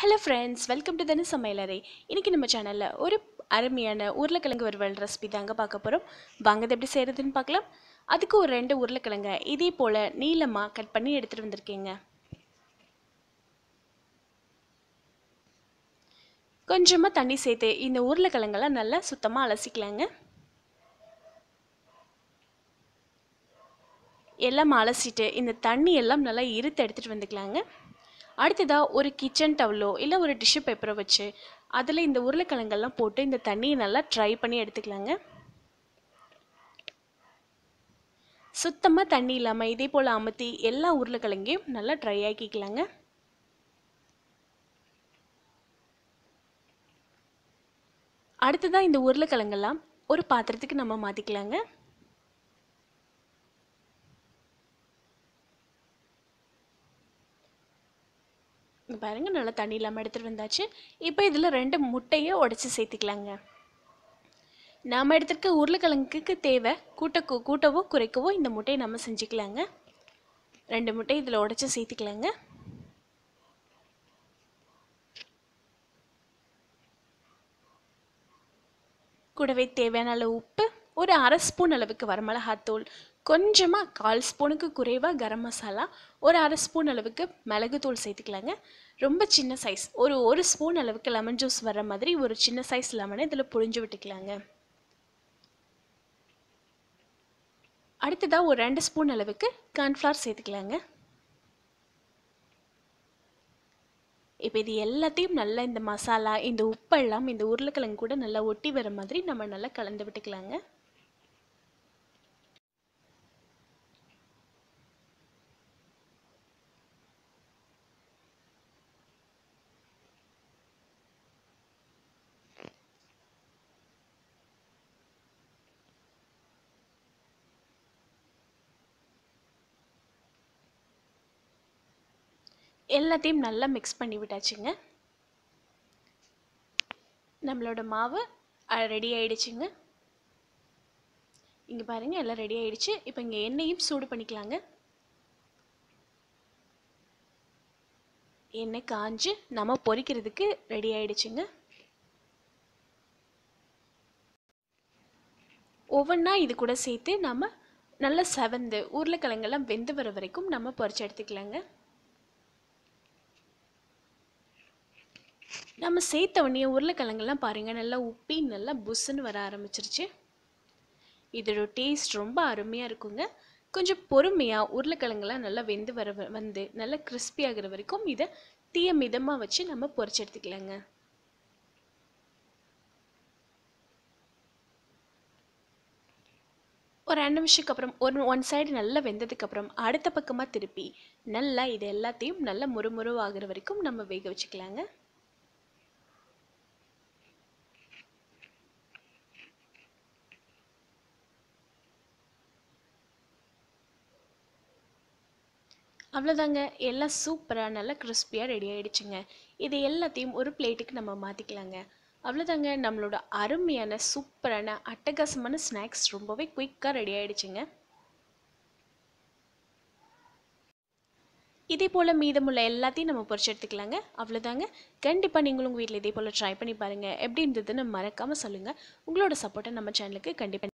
hello friends welcome to தனு சமையலறை இன்றைக்கி நம்ம சேனலில் ஒரு அருமையான உருளைக்கிழங்கு வறுவல் ரெசிபி தாங்க பார்க்க போகிறோம் வாங்க இது எப்படி செய்கிறதுன்னு பார்க்கலாம் அதுக்கு ஒரு ரெண்டு உருளைக்கிழங்க இதே போல் நீளமாக கட் பண்ணி எடுத்துகிட்டு வந்திருக்கேங்க கொஞ்சமாக தண்ணி சேர்த்து இந்த உருளைக்கிழங்கெல்லாம் நல்லா சுத்தமாக அலசிக்கலாங்க எல்லாம் அலசிட்டு இந்த தண்ணி எல்லாம் நல்லா இருத்து எடுத்துகிட்டு வந்துக்கலாங்க அடுத்ததாக ஒரு கிச்சன் டவலோ இல்லை ஒரு டிஷ்யூ பேப்பரை வச்சு அதில் இந்த உருளைக்கிழங்கெல்லாம் போட்டு இந்த தண்ணியை நல்லா ட்ரை பண்ணி எடுத்துக்கலாங்க சுத்தமாக தண்ணி இல்லாமல் இதே போல் அமுத்தி எல்லா உருளைக்கிழங்கையும் நல்லா ட்ரை ஆக்கிக்கலாங்க அடுத்ததாக இந்த உருளைக்கிழங்கெல்லாம் ஒரு பாத்திரத்துக்கு நம்ம மாற்றிக்கலாங்க பாருங்க நல்லா தண்ணி இல்லாமல் எடுத்துகிட்டு வந்தாச்சு இப்போ இதில் ரெண்டு முட்டையை உடச்சி சேர்த்துக்கலாங்க நாம் எடுத்துருக்க உருளைக்கிழங்குக்கு தேவை கூட்ட கூட்டவோ குறைக்கவோ இந்த முட்டையை நம்ம செஞ்சுக்கலாங்க ரெண்டு முட்டை இதில் உடச்சி சேர்த்துக்கலாங்க கூடவே தேவையான அளவு உப்பு ஒரு அரை ஸ்பூன் அளவுக்கு வரமிளகாத்தூள் கொஞ்சமாக கால் ஸ்பூனுக்கு குறைவாக கரம் மசாலா ஒரு அரை ஸ்பூன் அளவுக்கு மிளகுத்தூள் சேர்த்துக்கலாங்க ரொம்ப சின்ன சைஸ் ஒரு ஒரு ஸ்பூன் அளவுக்கு லெமன் ஜூஸ் வர மாதிரி ஒரு சின்ன சைஸ் லெமனை இதில் புழிஞ்சு விட்டுக்கலாங்க அடுத்ததாக ஒரு ரெண்டு ஸ்பூன் அளவுக்கு கார்ன்ஃப்ளவர் சேர்த்துக்கலாங்க இப்போ இது எல்லாத்தையும் நல்லா இந்த மசாலா இந்த உப்பெல்லாம் இந்த உருளைக்கிழங்கு கூட நல்லா ஒட்டி வர மாதிரி நம்ம நல்லா கலந்து விட்டுக்கலாங்க எல்லாத்தையும் நல்லா மிக்ஸ் பண்ணி விட்டாச்சுங்க நம்மளோட மாவு ரெடி ஆயிடுச்சுங்க இங்கே பாருங்கள் எல்லாம் ரெடி ஆயிடுச்சு இப்போ இங்கே எண்ணெயும் சூடு பண்ணிக்கலாங்க எண்ணெய் காஞ்சு நம்ம பொரிக்கிறதுக்கு ரெடி ஆயிடுச்சுங்க ஒவ்வொன்றா இது கூட சேர்த்து நம்ம நல்லா செவந்து உருளைக்கிழங்கெல்லாம் வெந்து வர வரைக்கும் நம்ம பொரிச்சு எடுத்துக்கலாங்க நம்ம சேர்த்த உடனே உருளைக்கிழங்கெல்லாம் பாருங்கள் நல்லா உப்பி நல்லா புஸ்ஸுன்னு வர ஆரம்பிச்சிருச்சு இதோட டேஸ்ட் ரொம்ப அருமையாக இருக்குங்க கொஞ்சம் பொறுமையாக உருளைக்கிழங்கெல்லாம் நல்லா வெந்து வர வந்து நல்லா கிறிஸ்பி ஆகிற வரைக்கும் இதை தீய மிதமாக வச்சு நம்ம பொரிச்சு எடுத்துக்கலாங்க ஒரு ரெண்டு நிமிஷத்துக்கு அப்புறம் ஒரு ஒன் சைடு நல்லா வெந்ததுக்கப்புறம் அடுத்த பக்கமாக திருப்பி நல்லா இது எல்லாத்தையும் நல்லா முறுமுறு ஆகிற வரைக்கும் நம்ம வேக வச்சுக்கலாங்க அவ்வளோதாங்க எல்லாம் சூப்பராக நல்லா கிறிஸ்பியாக ரெடி ஆகிடுச்சுங்க இது எல்லாத்தையும் ஒரு பிளேட்டுக்கு நம்ம மாற்றிக்கலாங்க அவ்வளோதாங்க நம்மளோட அருமையான சூப்பரான அட்டகாசமான ஸ்நாக்ஸ் ரொம்பவே குயிக்காக ரெடி ஆகிடுச்சுங்க இதே போல் மீதமுள்ள எல்லாத்தையும் நம்ம பொறிச்சு எடுத்துக்கலாங்க அவ்வளோதாங்க கண்டிப்பாக நீங்களும் உங்கள் வீட்டில் இதே போல் ட்ரை பண்ணி பாருங்கள் எப்படி இருந்ததுன்னு மறக்காமல் சொல்லுங்கள் உங்களோட சப்போர்ட்டை நம்ம சேனலுக்கு கண்டிப்பாக